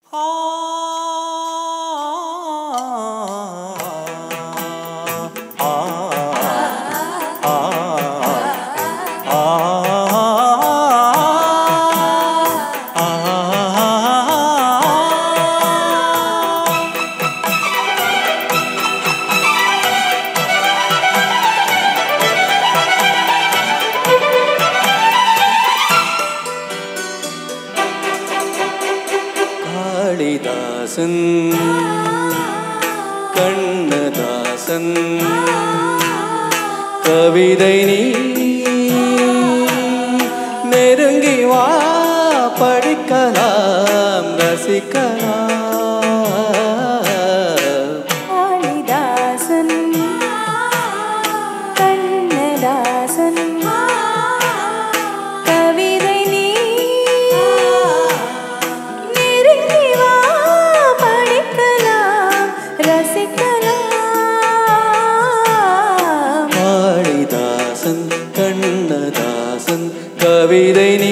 காளிதாசன் கண்ணதாசன் கவிதை நீ நெருங்கி வா படிக்கலாம் ரசிக்கலாம் காளிதாசன் கண்ணதாசன் கவிதை நீ நெருங்கி வா படிக்கலாம் ரசிக்கலாம் காளிதாசன் கண்ணதாசன் கவிதை நீ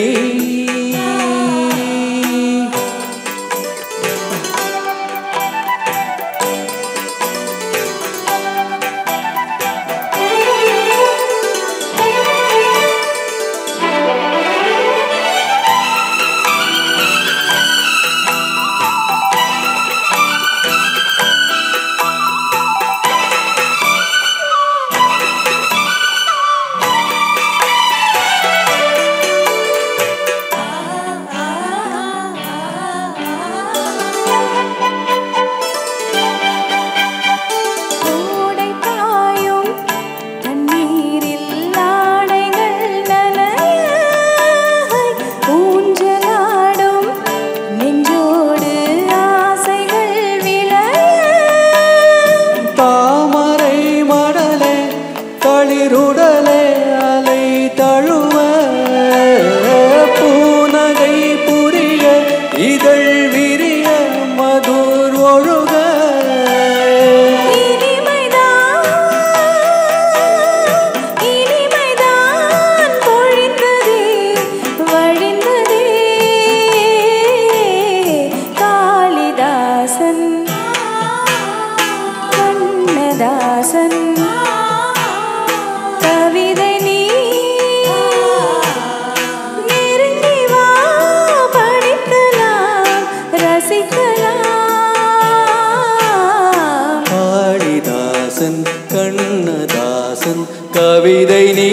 கோடை காயும் தண்ணீரில் ஆடைகள் நனைய ஊஞ்சலாடும் நெஞ்சோடு ஆசைகள் விளைய தாமரை மடலே தளிருடலே அலை தழுவ பூனகை புரிய இதழ் விரிய மதுர் ஒழுக இனிமைதான் இனிமைதான் பொழிந்ததே வழிந்ததே காளிதாசன் கண்ணதாசன் கவிதை நீ நெருங்கி வா படிக்கலாம் ரசிக்கலாம் காளிதாசன் கண்ணதாசன் கவிதை நீ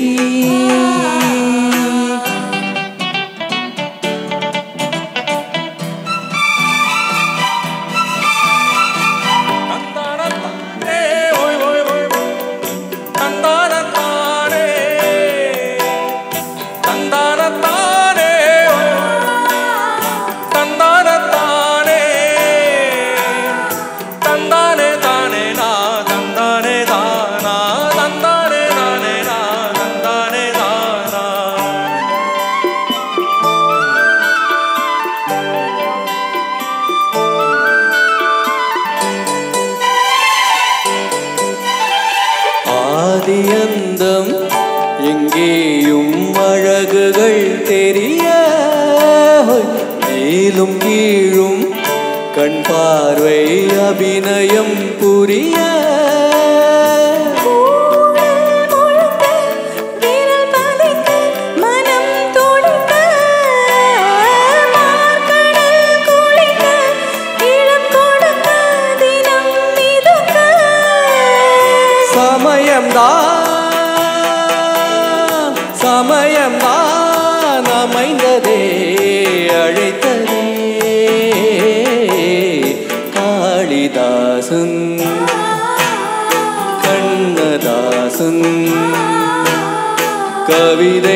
ஆதியந்தம் எங்கேயும் அழகுகள் தெரிய மேலும் கீழும் கண் பார்வை அபிநயம் புரிய கூடல் முழுக்க விரல் பதிக்க மனம் துடிக்க மார்கடல் குளிக்க இளம் கொடுக்க தினம் மிதக்க சமயம்தான் சமயம்தான் அமைந்ததே அழைத்ததே காளிதாசன் கண்ணதாசன் கவிதை